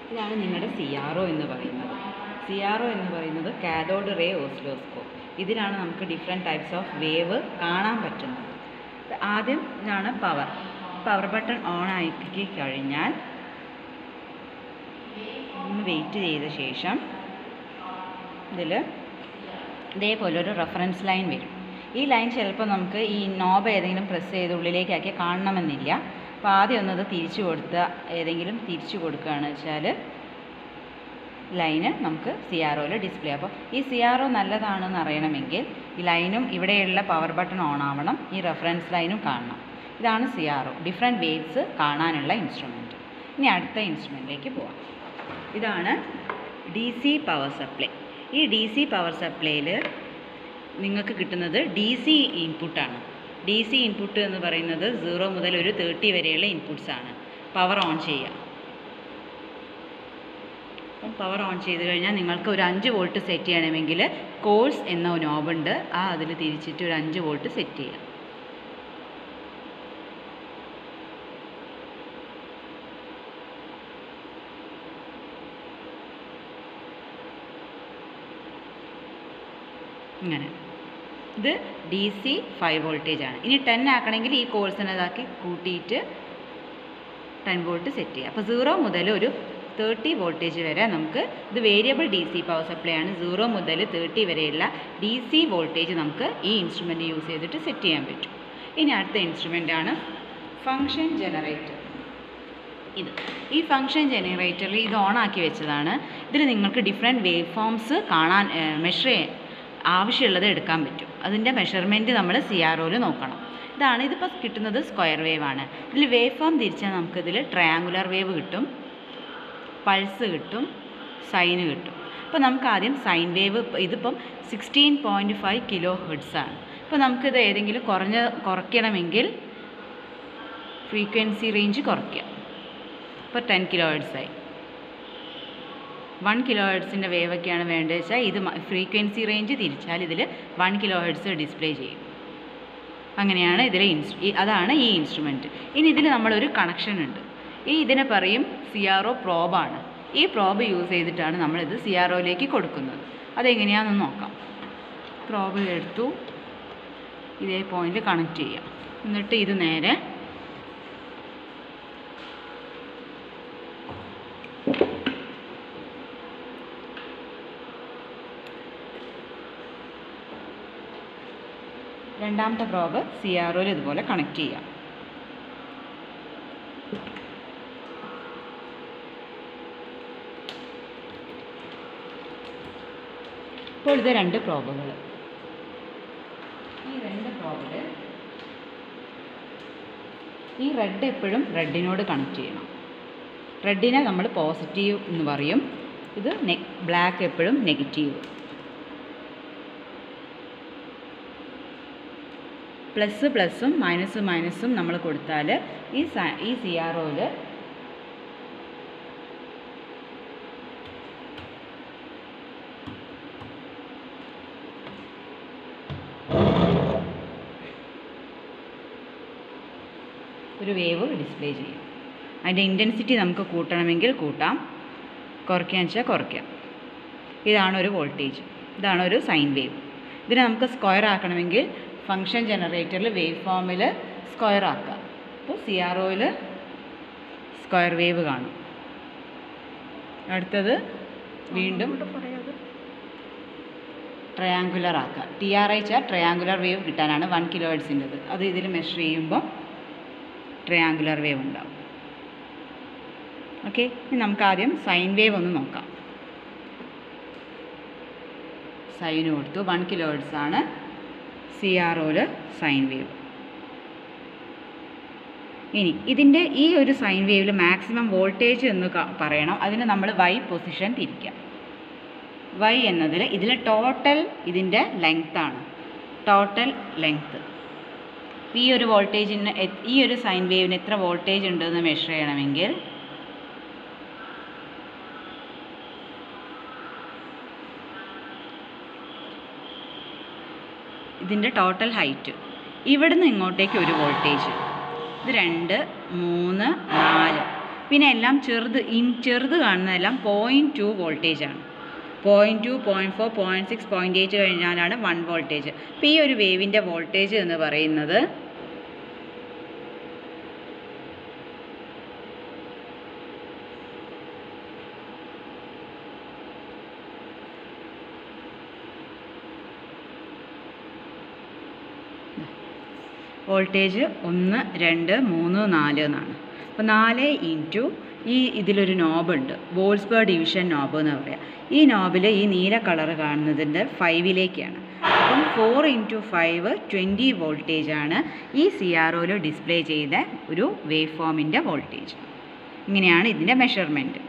ഇതാണ് നിങ്ങളുടെ C R O എന്ന് പറയുന്നത് സി ആർ ഒ എന്ന് പറയുന്നത് കാഥോഡ് റേ ഓസിലോസ്കോപ്പ് ഇതിലാണ് നമുക്ക് ഡിഫറെൻറ്റ് ടൈപ്സ് ഓഫ് വേവ് കാണാൻ പറ്റുന്നത് ഇത് ആദ്യം ഇതാണ് പവർ പവർ ബട്ടൺ ഓൺ ആക്കി കഴിഞ്ഞാൽ ഒന്ന് വെയിറ്റ് ചെയ്ത ശേഷം ഇതിൽ ഇതേപോലെ ഒരു റെഫറൻസ് ലൈൻ വരും ഈ ലൈൻ ചിലപ്പോൾ നമുക്ക് ഈ നോബ് ഏതെങ്കിലും പ്രസ് ചെയ്ത് ഉള്ളിലേക്കാക്കി കാണണമെന്നില്ല അപ്പോൾ ആദ്യം ഒന്നത് തിരിച്ചു കൊടുത്ത ഏതെങ്കിലും തിരിച്ചു കൊടുക്കുകയാണ് വെച്ചാൽ ലൈന് നമുക്ക് സി ആർ ഒയിൽ ഡിസ്പ്ലേ അപ്പോൾ ഈ സി ആർ ഒ നല്ലതാണെന്ന് അറിയണമെങ്കിൽ ഈ ലൈനും ഇവിടെയുള്ള പവർ ബട്ടൺ ഓൺ ആവണം ഈ റെഫറൻസ് ലൈനും കാണണം ഇതാണ് C R O different waves കാണാനുള്ള ഇൻസ്ട്രുമെൻറ്റ് ഇനി അടുത്ത ഇൻസ്ട്രുമെൻറ്റിലേക്ക് പോവാം ഇതാണ് ഡി സി പവർ സപ്ലൈ ഈ ഡി സി പവർ സപ്ലൈയിൽ നിങ്ങൾക്ക് കിട്ടുന്നത് ഡി സി ഇൻപുട്ടാണ് ഡി സി ഇൻപുട്ട് എന്ന് പറയുന്നത് സീറോ മുതൽ ഒരു തേർട്ടി വരെയുള്ള ഇൻപുട്സ് ആണ് പവർ ഓൺ ചെയ്യുക അപ്പം പവർ ഓൺ ചെയ്ത് കഴിഞ്ഞാൽ നിങ്ങൾക്ക് ഒരു അഞ്ച് വോൾട്ട് സെറ്റ് ചെയ്യണമെങ്കിൽ കോഴ്സ് എന്ന നോബുണ്ട് ആ അതിൽ തിരിച്ചിട്ട് ഒരു അഞ്ച് വോൾട്ട് സെറ്റ് ചെയ്യുക ഇങ്ങനെ ഇത് ഡി സി ഫൈവ് വോൾട്ടേജ് ആണ് ഇനി ടെൻ ആക്കണമെങ്കിൽ ഈ കോഴ്സിനെ ഇതാക്കി കൂട്ടിയിട്ട് ടെൻ വോൾട്ട് സെറ്റ് ചെയ്യുക അപ്പോൾ സീറോ മുതൽ ഒരു തേർട്ടി വോൾട്ടേജ് വരെ നമുക്ക് ഇത് variable D C power supply ആണ് സീറോ മുതൽ തേർട്ടി വരെയുള്ള ഡി സി വോൾട്ടേജ് നമുക്ക് ഈ ഇൻസ്ട്രുമെൻറ്റ് യൂസ് ചെയ്തിട്ട് സെറ്റ് ചെയ്യാൻ പറ്റും ഇനി അടുത്ത ഇൻസ്ട്രുമെൻ്റ് ആണ് ഫങ്ഷൻ ജനറേറ്റർ ഇത് ഈ ഫങ്ഷൻ ജനറേറ്ററിൽ ഇത് ഓൺ ആക്കി വെച്ചതാണ് ഇതിൽ നിങ്ങൾക്ക് ഡിഫറെൻറ്റ് വേവ് ഫോംസ് കാണാൻ മെഷർ ചെയ്യാൻ ആവശ്യമുള്ളത് എടുക്കാൻ പറ്റും അതിൻ്റെ മെഷർമെൻറ്റ് നമ്മൾ സി ആർ ഒയിൽ നോക്കണം ഇതാണ് ഇതിപ്പോൾ കിട്ടുന്നത് സ്ക്വയർ വേവ് ആണ് ഇതിൽ വേവ് ഫോം തിരിച്ചാൽ നമുക്കിതിൽ ട്രയാങ്കുലർ വേവ് കിട്ടും പൾസ് കിട്ടും സൈന് കിട്ടും അപ്പോൾ നമുക്ക് ആദ്യം സൈൻ വേവ് ഇതിപ്പം sixteen point five kilo hertz ആണ് അപ്പോൾ നമുക്കിത് ഏതെങ്കിലും കുറഞ്ഞ കുറയ്ക്കണമെങ്കിൽ ഫ്രീക്വൻസി റേഞ്ച് കുറയ്ക്കുക ഇപ്പോൾ ടെൻ കിലോ ഹെഡ്സായി വൺ കിലോ ഹെഡ്സിൻ്റെ വേവൊക്കെയാണ് വേണ്ടത് വെച്ചാൽ ഇത് ഫ്രീക്വൻസി റേഞ്ച് തിരിച്ചാൽ ഇതിൽ വൺ കിലോ ഹെഡ്സ് ഡിസ്പ്ലേ ചെയ്യും അങ്ങനെയാണ് ഇതിലെ ഇൻസ് ഈ- അതാണ് ഈ ഇൻസ്ട്രുമെൻറ്റ് ഇനി ഇതിൽ നമ്മളൊരു കണക്ഷൻ ഉണ്ട് ഈ ഇതിനെ പറയും സി ആർ ഒ പ്രോബാണ് ഈ പ്രോബ് യൂസ് ചെയ്തിട്ടാണ് നമ്മളിത് സി ആർ ഒയിലേക്ക് കൊടുക്കുന്നത് അതെങ്ങനെയാണെന്ന് നോക്കാം പ്രോബ് എടുത്തു ഇതേ പോയിന്റ് കണക്ട് ചെയ്യാം എന്നിട്ട് ഇത് നേരെ രണ്ടാമത്തെ പ്രോബ് സി ആർ ഒയിൽ ഇതുപോലെ കണക്ട് ചെയ്യാം ഇപ്പോൾ ഇത് രണ്ട് പ്രോബുകൾ ഈ രണ്ട് പ്രോബിൽ ഈ റെഡ് എപ്പോഴും റെഡിനോട് കണക്ട് ചെയ്യണം റെഡിനെ നമ്മൾ പോസിറ്റീവ് എന്ന് പറയും ഇത് നെ ബ്ലാക്ക് എപ്പോഴും നെഗറ്റീവ് പ്ലസ് പ്ലസും മൈനസ് മൈനസും നമ്മൾ കൊടുത്താൽ ഈ സ ഈ സി ആർ ഒയിൽ ഒരു വേവ് ഡിസ്പ്ലേ ചെയ്യും അതിൻ്റെ ഇൻറ്റൻസിറ്റി നമുക്ക് കൂട്ടണമെങ്കിൽ കൂട്ടാം കുറയ്ക്കാന്ന് വെച്ചാൽ കുറയ്ക്കാം ഇതാണ് ഒരു വോൾട്ടേജ് ഇതാണ് ഒരു സൈൻ വേവ് ഇതിനെ നമുക്ക് സ്ക്വയർ ആക്കണമെങ്കിൽ ഫങ്ഷൻ ജനറേറ്ററിൽ വേവ് ഫോമിൽ സ്ക്വയർ ആക്കാം അപ്പോൾ സി ആർ ഒയിൽ സ്ക്വയർ വേവ് കാണും അടുത്തത് വീണ്ടും ട്രയാങ്കുലർ ആക്കുക ടി ആർ ഐച്ചാൽ ട്രയാങ്കുലർ വേവ് കിട്ടാനാണ് വൺ കിലോ ഹെഡ്സിൻ്റെത് അത് ഇതിൽ മെഷർ ചെയ്യുമ്പോൾ ട്രയാങ്കുലർ വേവ് ഉണ്ടാവും ഓക്കെ ഇനി നമുക്ക് ആദ്യം സൈൻ വേവ് ഒന്ന് നോക്കാം സൈന് കൊടുത്തു വൺ കിലോ ഹെഡ്സ് ആണ് സി ആർ ഒയിൽ സൈൻ വേവ് ഇനി ഇതിൻ്റെ ഈ ഒരു സൈൻ വേവിൽ മാക്സിമം വോൾട്ടേജ് എന്ന് ക- പറയണം അതിന് നമ്മൾ വൈ പൊസിഷൻ തിരിക്കാം വൈ എന്നതിൽ ഇതിൽ ടോട്ടൽ ഇതിൻ്റെ ലെങ്ത് ആണ് ടോട്ടൽ ലെങ്ത്ത് ഈ ഒരു വോൾട്ടേജിന് എ- ഈ ഒരു സൈൻ വേവിന് എത്ര വോൾട്ടേജ് ഉണ്ടെന്ന് മെഷർ ചെയ്യണമെങ്കിൽ ഇതിൻ്റെ ടോട്ടൽ ഹൈറ്റ് ഇവിടുന്ന് ഇങ്ങോട്ടേക്ക് ഒരു വോൾട്ടേജ് ഇത് രണ്ട് മൂന്ന് നാല് പിന്നെ എല്ലാം ചെറുത് ഇൻ ചെറുത് കാണുന്നതെല്ലാം പോയിൻറ്റ് ടു വോൾട്ടേജ് ആണ് point two point four point six point eight കഴിഞ്ഞാലാണ് വൺ വോൾട്ടേജ് അപ്പോൾ ഈ ഒരു വേവിൻ്റെ വോൾട്ടേജ് എന്ന് പറയുന്നത് വോൾട്ടേജ് ഒന്ന് രണ്ട് മൂന്ന് നാല് എന്നാണ് അപ്പോൾ നാല് ഇൻറ്റു ഈ ഇതിലൊരു നോബുണ്ട് വോൾസ്ബർ ഡിവിഷൻ നോബ് എന്ന് പറയാം ഈ നോബിൽ ഈ നീല കളർ കാണുന്നതിൻ്റെ ഫൈവിലേക്കാണ് അപ്പം four into five twenty voltage ആണ് ഈ സി ആർ ഒയിൽ ഡിസ്പ്ലേ ചെയ്ത ഒരു വേവ് ഫോമിൻ്റെ വോൾട്ടേജ് ഇങ്ങനെയാണ് ഇതിൻ്റെ മെഷർമെൻറ്റ്